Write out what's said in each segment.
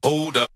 Hold up.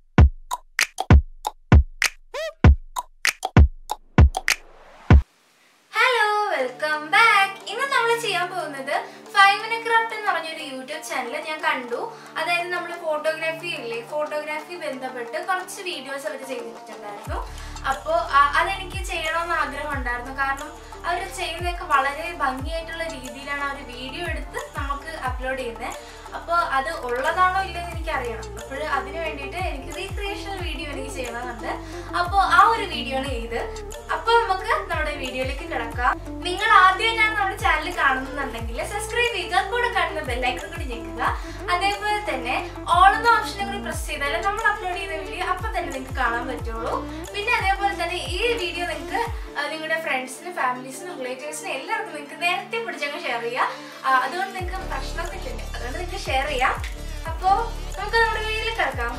Hello welcome back ഇന്ന് നമ്മൾ ചെയ്യാൻ പോകുന്നത് ഫൈവ് മിനിറ്റ് ക്രാഫ്റ്റ് എന്ന് പറഞ്ഞൊരു യൂട്യൂബ് ചാനൽ ഞാൻ കണ്ടു അതായത് നമ്മൾ ഫോട്ടോഗ്രാഫി ഇല്ലേ ഫോട്ടോഗ്രാഫി ബന്ധപ്പെട്ട് കുറച്ച് വീഡിയോസ് അവർ ചെയ്തിട്ടുണ്ടായിരുന്നു അപ്പോൾ അതെനിക്ക് ചെയ്യണമെന്ന് ആഗ്രഹം ഉണ്ടായിരുന്നു കാരണം അവർ ചെയ്യുന്നതൊക്കെ വളരെ ഭംഗിയായിട്ടുള്ള രീതിയിലാണ് അവർ വീഡിയോ എടുത്ത് നമുക്ക് അപ്ലോഡ് ചെയ്യുന്നത് അപ്പോൾ അത് ഉള്ളതാണോ ഇല്ലെന്ന് എനിക്ക് അറിയണം അപ്പോൾ അതിന് വേണ്ടിയിട്ട് എനിക്ക് റീക്രിയേഷൻ വീഡിയോ എനിക്ക് ചെയ്യണമെന്നുണ്ട് അപ്പോൾ ആ ഒരു വീഡിയോ ആണ് ചെയ്ത് അപ്പോൾ നമുക്ക് നമ്മുടെ വീഡിയോയിലേക്ക് കിടക്കാം നിങ്ങൾ ആദ്യമായിട്ടാണ് നമ്മുടെ ചാനൽ കാണുന്നുണ്ടെങ്കിൽ സബ്സ്ക്രൈബ് ചെയ്യുക കൂടെ കാണുന്ന ബെല്ലൈക്കൺ കൂടി ഞെക്കുക അതേപോലെ തന്നെ ഓൾ എന്ന ഓപ്ഷനും കൂടി പ്രസ് ചെയ്താൽ നമ്മൾ അപ്ലോഡ് ചെയ്ത വീഡിയോ അപ്പം തന്നെ നിങ്ങൾക്ക് കാണാൻ പറ്റുള്ളൂ പിന്നെ അതേപോലെ തന്നെ ഈ വീഡിയോ നിങ്ങൾക്ക് നിങ്ങളുടെ ഫ്രണ്ട്സിനും ഫാമിലീസിനും റിലേറ്റീവ്സിനും എല്ലാവർക്കും നിങ്ങൾക്ക് നേരത്തെ പിടിച്ചങ്ങ് ഷെയർ ചെയ്യാം ആ, അതുകൊണ്ട് നിങ്ങൾക്ക് പ്രശ്നമൊന്നുമില്ല അതുകൊണ്ട് നിങ്ങൾക്ക് ഷെയർ ചെയ്യാം അപ്പോൾ നമുക്ക് നമ്മുടെ വീഡിയോയിൽ കിടക്കാം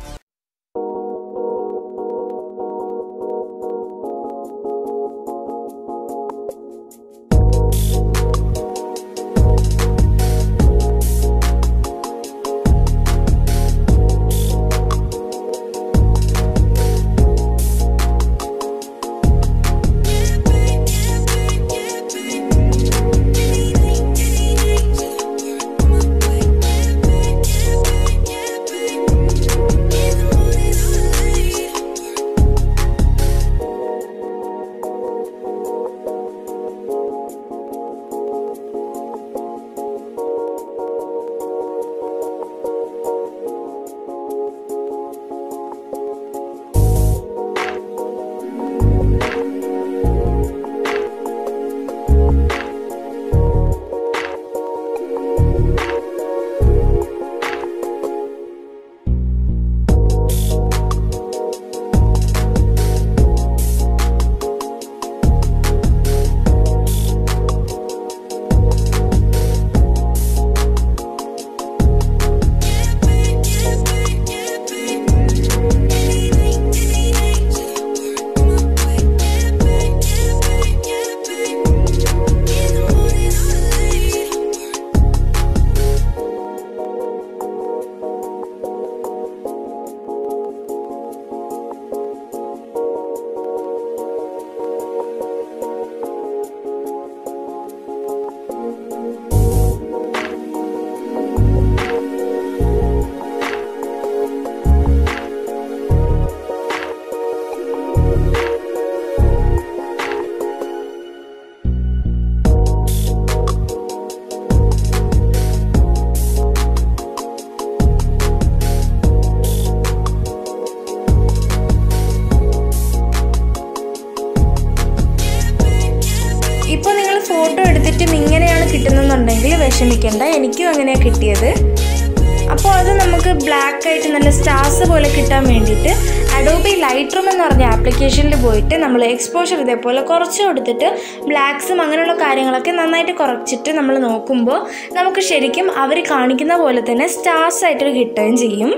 ഇപ്പോൾ നിങ്ങൾ ഫോട്ടോ എടുത്തിട്ടും ഇങ്ങനെയാണ് കിട്ടുന്നെന്നുണ്ടെങ്കിൽ വിഷമിക്കേണ്ട എനിക്കും അങ്ങനെയാണ് കിട്ടിയത് അപ്പോൾ അത് നമുക്ക് ബ്ലാക്ക് ആയിട്ട് നല്ല സ്റ്റാർസ് പോലെ കിട്ടാൻ വേണ്ടിയിട്ട് അഡോബി ലൈറ്റ് റൂം എന്ന് പറഞ്ഞ ആപ്ലിക്കേഷനിൽ പോയിട്ട് നമ്മൾ എക്സ്പോഷർ ഇതേപോലെ കുറച്ച് കൊടുത്തിട്ട് ബ്ലാക്സും അങ്ങനെയുള്ള കാര്യങ്ങളൊക്കെ നന്നായിട്ട് കുറച്ചിട്ട് നമ്മൾ നോക്കുമ്പോൾ നമുക്ക് ശരിക്കും അവർ കാണിക്കുന്ന പോലെ തന്നെ സ്റ്റാർസ് ആയിട്ട് കിട്ടുകയും ചെയ്യും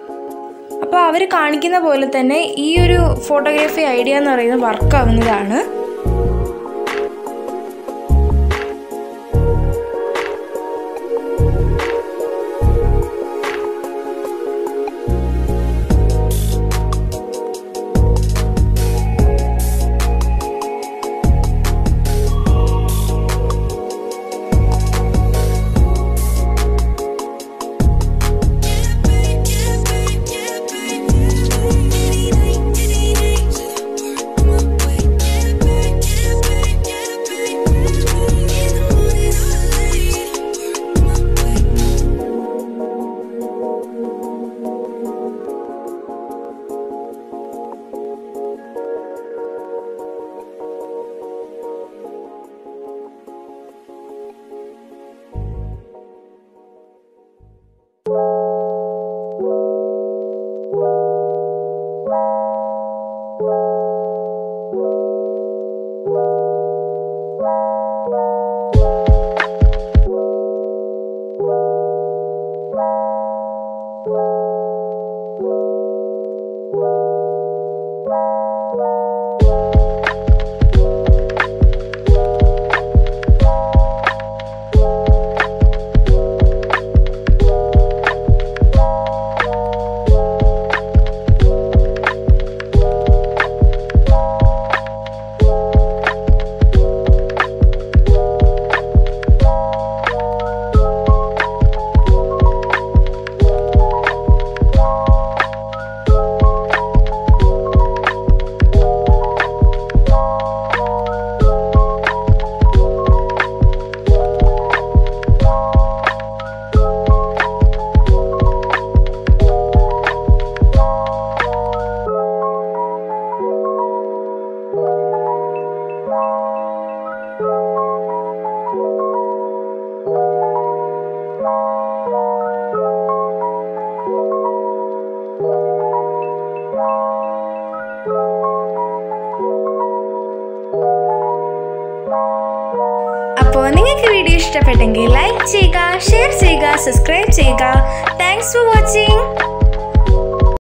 അപ്പോൾ അവർ കാണിക്കുന്ന പോലെ തന്നെ ഈ ഒരു ഫോട്ടോഗ്രാഫി ഐഡിയ എന്ന് പറയുന്നത് വർക്കാവുന്നതാണ് ഇഷ്ടപ്പെട്ടെങ്കിൽ ലൈക്ക് ചെയ്യുക ഷെയർ ചെയ്യുക സബ്സ്ക്രൈബ് ചെയ്യുക താങ്ക്സ് ഫോർ വാച്ചിങ്